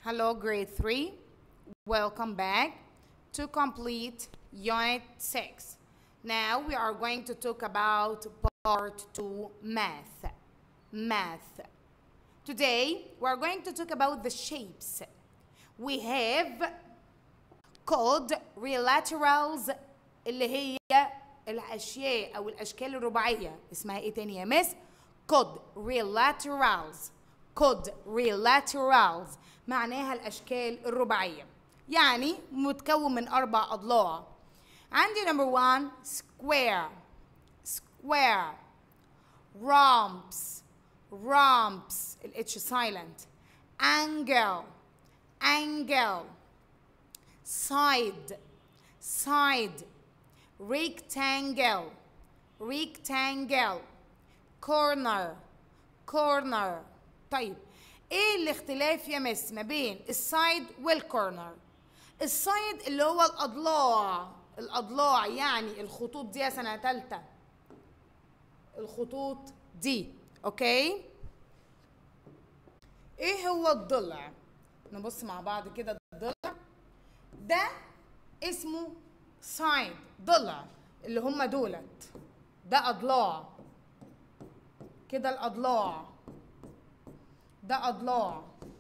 Hello, grade 3. Welcome back to complete unit 6. Now we are going to talk about part 2 math. Math. Today we are going to talk about the shapes. We have quadrilaterals اللي هي الاشياء او الاشكال الرباعيه اسمها ايه تاني يا مس quadrilaterals quadrilaterals معناها الاشكال الرباعيه يعني متكون من اربع اضلاع عندي number one square square romps romps الاتش silent angle angle side side rectangle rectangle corner corner طيب ايه الاختلاف يا مس ما بين السايد والكورنر السايد اللي هو الاضلاع الاضلاع يعني الخطوط دي يا سنه ثالثه الخطوط دي اوكي ايه هو الضلع نبص مع بعض كده الضلع ده اسمه سايد ضلع اللي هم دولت ده اضلاع كده الاضلاع ده اضلاع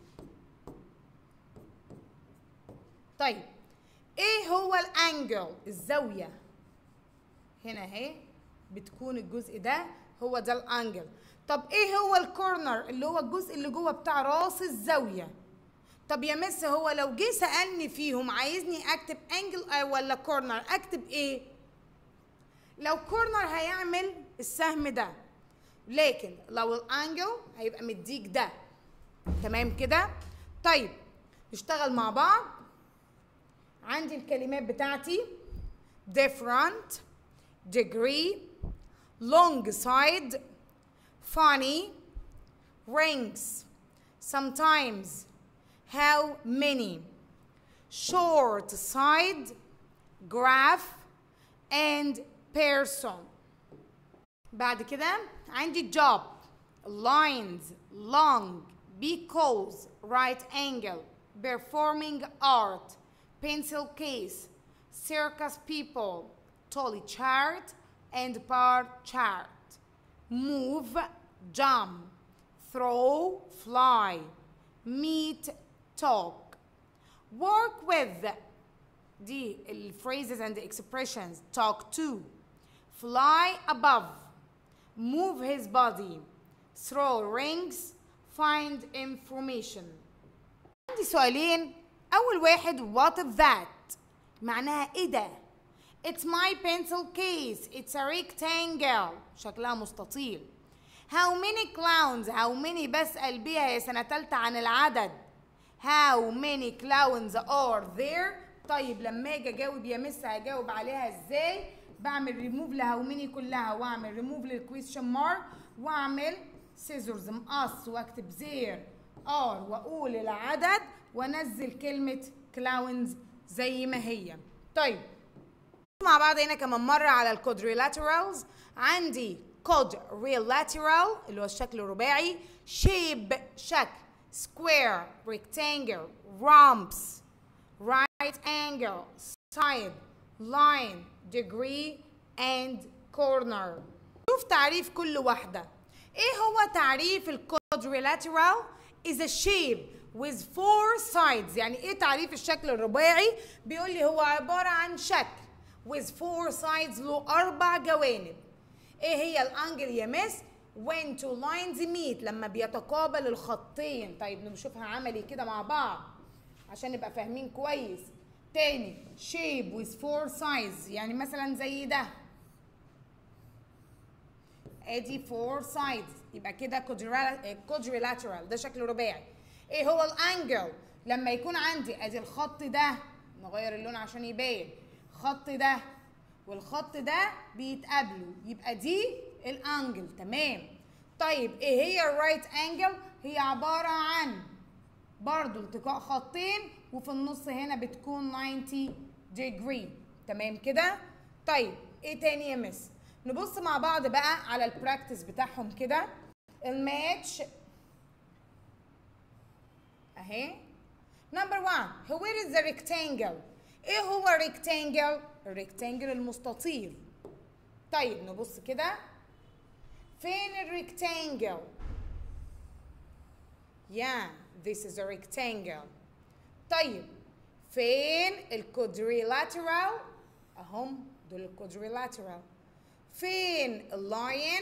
طيب ايه هو الانجل الزاويه هنا اهي بتكون الجزء ده هو ده الانجل طب ايه هو الكورنر اللي هو الجزء اللي جوه بتاع راس الزاويه طب يا مس هو لو جه سالني فيهم عايزني اكتب انجل ولا كورنر اكتب ايه لو كورنر هيعمل السهم ده لكن لو الانجل هيبقى مديك ده تمام كده طيب نشتغل مع بعض عندي الكلمات بتاعتي different degree long side funny rings sometimes how many short side graph and person بعد كده عندي job lines long because right angle performing art pencil case circus people tolly chart and bar chart move jump throw fly meet talk work with دي ال phrases and expressions talk to fly above move his body throw rings find information عندي سؤالين أول واحد what is that معناها إيه ده It's my pencil case It's a rectangle شكلها مستطيل How many clowns How many بسأل بيها يا سنة تالتة عن العدد How many clowns are there طيب لما اجي اجاوب يا مس هجاوب عليها ازاي بعمل ريموف لهاو ميني كلها واعمل ريموف للكويستشن مارك واعمل سيزرز مقص واكتب زير ار واقول العدد وانزل كلمه كلاونز زي ما هي طيب مع بعض هنا كمان مره على الكودريلاترالز عندي quadrilateral اللي هو الشكل الرباعي shape شكل square rectangle romps right angle side line degree and corner شوف تعريف كل واحدة ايه هو تعريف الكودريلاترال is a shape with four sides يعني ايه تعريف الشكل الرباعي بيقول لي هو عبارة عن شكل with four sides له أربع جوانب ايه هي الانجل يا مس when two lines meet لما بيتقابل الخطين طيب نشوفها عملي كده مع بعض عشان نبقى فاهمين كويس تاني shape with four sides يعني مثلا زي ده ادي four sides يبقى كده quadrilateral ده شكل رباعي ايه هو الانجل لما يكون عندي ادي الخط ده نغير اللون عشان يبان الخط ده والخط ده بيتقابلوا يبقى دي الانجل تمام طيب ايه هي الرايت انجل هي عباره عن برضو التقاء خطين وفي النص هنا بتكون 90 degree تمام كده طيب ايه تاني يا مس نبص مع بعض بقى على البراكتس بتاعهم كده الماتش اهي number one where is the rectangle ايه هو rectangle الريكتانجل المستطيل طيب نبص كده فين الريكتانجل yeah this is a rectangle طيب فين الكودريلاترال اهم دول الكودريلاترال فين اللاين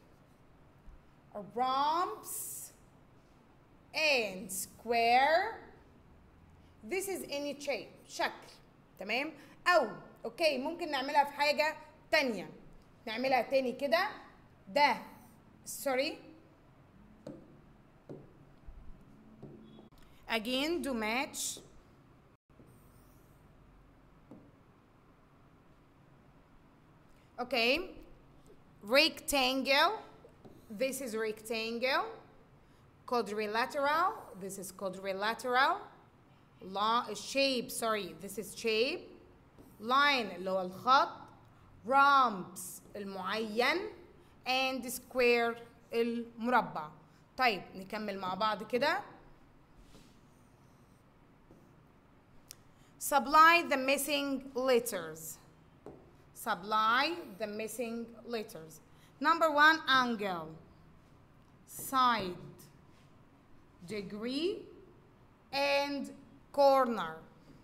rhombs and square this is any shape شكل تمام او اوكي ممكن نعملها في حاجه تانية نعملها تاني كده ده سوري again do match okay rectangle this is rectangle quadrilateral this is quadrilateral long shape sorry this is shape line اللي هو الخط rhombs المعين and square المربع طيب نكمل مع بعض كده supply the missing letters supply the missing letters number one angle side degree and corner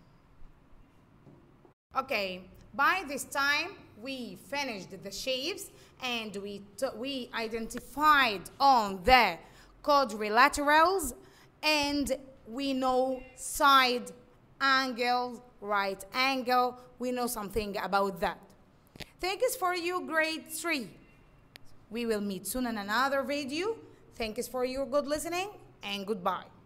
okay by this time we finished the shapes and we we identified on the quadrilaterals and we know side angle right angle we know something about that thanks for you grade 3 we will meet soon in another video thanks for your good listening and goodbye